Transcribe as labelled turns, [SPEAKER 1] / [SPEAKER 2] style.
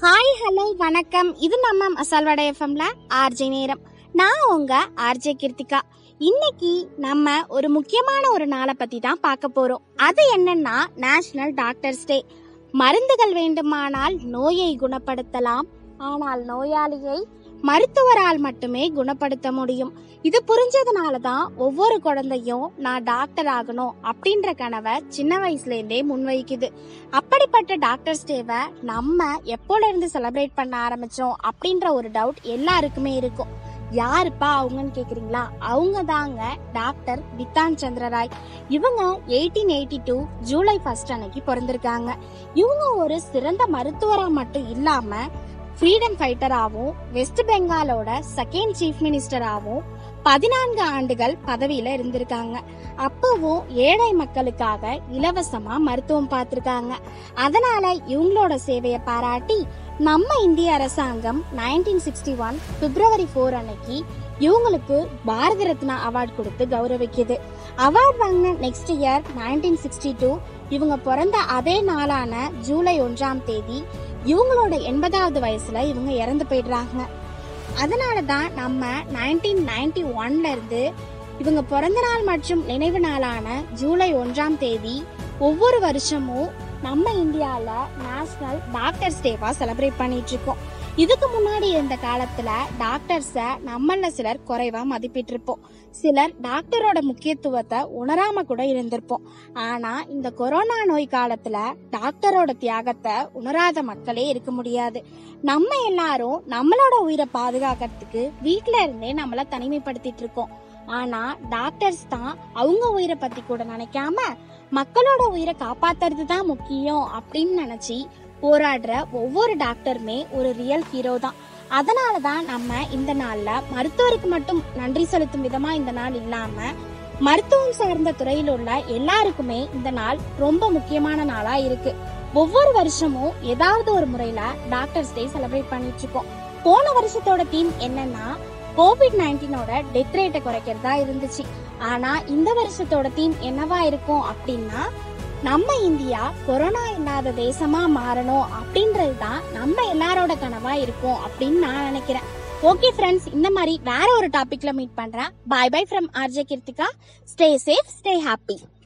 [SPEAKER 1] hi hello வணக்கம் இது நம்ம மசால்வடை எஃப்எம்ல ஆர்ஜே நேரம் நான் உங்க ஆர்ஜே கிருத்திகா இன்னைக்கு நம்ம ஒரு முக்கியமான ஒரு நாளை பத்தி தான் பார்க்க போறோம் அது என்னன்னா நேஷனல் டாக்டர்ஸ் டே மருந்துகள் வேண்டுமானால் நோயை குணப்படுத்தலாம் ஆனால் நோயாளியை மருத்துவரால் மட்டுமே குணப்படுத்த முடியும் இது புரிஞ்சதுனால தான் ஒவ்வொரு குழந்தையும் நான் டாக்டர் ஆகணும் அப்படின்ற கனவை சின்ன வயசுல இருந்தே முன்வைக்குது அப்படிப்பட்ட டாக்டர்ஸ் டேவை நம்ம எப்போல இருந்து செலிப்ரேட் பண்ண ஆரம்பிச்சோம் அப்படின்ற ஒரு டவுட் எல்லாருக்குமே இருக்கும் யாருப்பா அவங்கன்னு கேக்குறீங்களா அவங்க தாங்க டாக்டர் வித்தான் சந்திரராய் இவங்க eighteen eighty two July first அன்னைக்கு பிறந்திருக்காங்க இவங்க ஒரு சிறந்த மருத்துவரா மட்டும் இல்லாம ஃப்ரீடம் ஃபைட்டராகவும் வெஸ்ட் பெங்காலோட செகண்ட் சீஃப் மினிஸ்டராகவும் பதினான்கு ஆண்டுகள் பதவியில இருந்திருக்காங்க அப்பவும் ஏழை மக்களுக்காக இலவசமா மருத்துவம் பார்த்திருக்காங்க அதனால இவங்களோட சேவையை பாராட்டி நம்ம இந்திய அரசாங்கம் nineteen sixty one February four அன்னைக்கு இவங்களுக்கு பாரத ரத்னா அவார்ட் கொடுத்து கௌரவிக்குது அவார்ட் வாங்கின next year nineteen sixty two இவங்க பிறந்த அதே நாளான ஜூலை ஒன்றாம் தேதி இவங்களோட எண்பதாவது வயசுல இவங்க இறந்து போயிடுறாங்க அதனால தான் நம்ம நைன்டீன் நைன்டி ஒன்ல இருந்து இவங்க பிறந்த நாள் மற்றும் நினைவு நாளான ஜூலை ஒன்றாம் தேதி ஒவ்வொரு வருஷமும் நம்ம இந்தியால நேஷனல் டாக்டர்ஸ் டேவா செலிப்ரேட் பண்ணிட்டு இருக்கோம் இதுக்கு முன்னாடி இருந்த காலத்துல டாக்டர்ஸ நம்மள சிலர் குறைவா மதிப்பிட்டு இருப்போம் சிலர் டாக்டரோட முக்கியத்துவத்தை உணராம கூட இருந்திருப்போம் ஆனா இந்த கொரோனா நோய் காலத்துல டாக்டரோட தியாகத்தை உணராத மக்களே இருக்க முடியாது நம்ம எல்லாரும் நம்மளோட உயிரை பாதுகாக்கிறதுக்கு வீட்ல இருந்தே நம்மள தனிமைப்படுத்திட்டு இருக்கோம் ஆனா டாக்டர்ஸ் தான் அவங்க உயிரை பத்தி கூட நினைக்காம மக்களோட உயிரை காப்பாத்துறது தான் முக்கியம் அப்படின்னு நினைச்சு போராடுற ஒவ்வொரு டாக்டருமே ஒரு ரியல் ஹீரோ தான் அதனால தான் நம்ம இந்த நாள்ல மருத்துவருக்கு மட்டும் நன்றி செலுத்தும் விதமா இந்த நாள் இல்லாம மருத்துவம் சார்ந்த துறையில் உள்ள எல்லாருக்குமே இந்த நாள் ரொம்ப முக்கியமான நாளா இருக்கு ஒவ்வொரு வருஷமும் ஏதாவது ஒரு முறையில டாக்டர்ஸ் டே செலிப்ரேட் பண்ணிட்டு இருக்கோம் போன வருஷத்தோட தீம் என்னன்னா கோவிட் நைன்டீனோட டெத் ரேட்டை குறைக்கிறதா இருந்துச்சு ஆனா இந்த வருஷத்தோட தீம் என்னவா இருக்கும் அப்படின்னா நம்ம இந்தியா கொரோனா இல்லாத தேசமா மாறணும் அப்படின்றது தான் நம்ம எல்லாரோட கனவா இருக்கும் அப்படின்னு நான் நினைக்கிறேன் ஓகே ஃப்ரெண்ட்ஸ் இந்த மாதிரி வேற ஒரு டாபிக்ல மீட் பண்றேன் bye bye from RJ Krithika stay safe stay happy